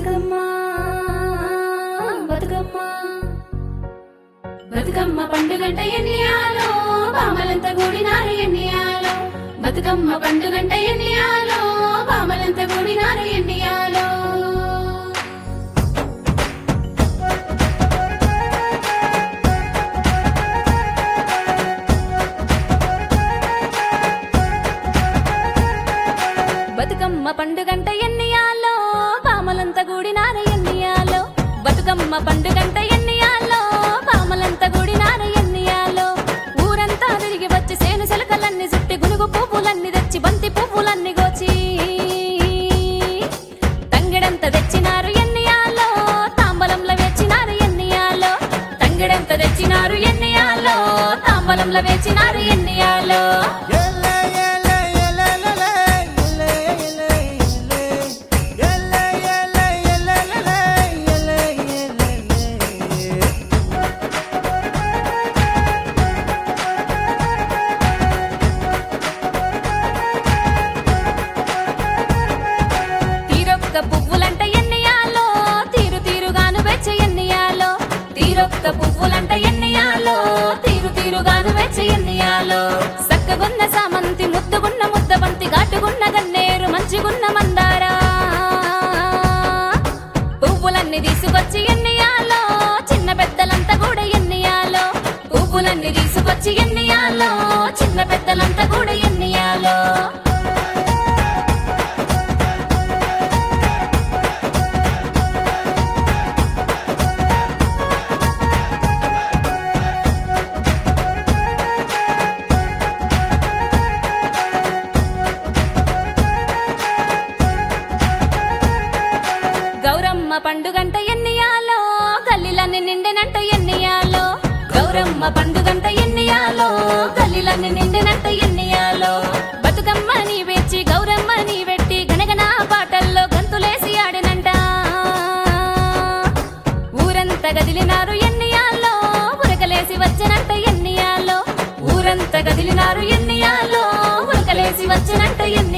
బతుకమ్మ బతుకమ్మ బతుకమ్మ పండుగంట ఎన్నియాలో బామలంతా కూడినారు ఎన్నియాలో బతుకమ్మ పండుగంట ఎన్నియాలో బామలంతా కూడినారు ఎన్నియాలో బతుకమ్మ పండుగంట ఎన్నియాలో బామలంతా కూడినారు ఎన్నియాలో బతుకమ్మ పండుగంట ఎన్నియాలో బామలంతా కూడినారు ఎన్నియాలో ఊరంతా తిరిగి వచ్చి సేను సెలకలన్నీ చుట్టి గునుగు పువ్వులన్నీ తెచ్చి బంతి పువ్వులన్నీ గోచి తంగిడంత తెచ్చినారు ఎన్నియాలో తాంబలంలో వేచినారు ఎన్నియాలో తంగిడంత తెచ్చినారు ఎన్నియాలో తాంబలంలో వేచినారు ఎన్నియాలో తీరొక్క పువ్వులంట ఎన్నియాలో తీరు తీరుగాను వెచ్చ ఎన్నియాలో తీరొక్క పువ్వులంట ఎన్నియాలో తీరు తీరుగాను వెచ్చ ఎన్నియాలో సక్కగున్న సామంతి ముద్దుగున్న ముద్దబంతి ఘాటుగున్న గన్నేరు మంచిగున్న మందారా పువ్వులన్నీ తీసుకొచ్చి ఎన్నియాలో చిన్న పెద్దలంతా కూడా ఎన్నియాలో పువ్వులన్నీ తీసుకొచ్చి ఎన్నియాలో చిన్న పెద్దలంతా కూడా ఎన్నియాలో గౌరమ్మ పండుగంట ఎన్నియాలో గల్లీలన్నీ నిండినంట ఎన్నియాలో గౌరమ్మ పండుగంట ఎన్నియాలో గల్లీలన్నీ నిండినంట ఎన్నియాలో బతుకమ్మ నీ వెచ్చి గౌరమ్మ నీ వెట్టి గనగన పాటల్లో గంతులేసి ఆడినంట ఊరంతా గదిలినారు ఎన్నియాలో ఉరకలేసి వచ్చినంట ఎన్నియాలో ఊరంతా గదిలినారు ఎన్నియాలో ఉరకలేసి వచ్చినంట ఎన్ని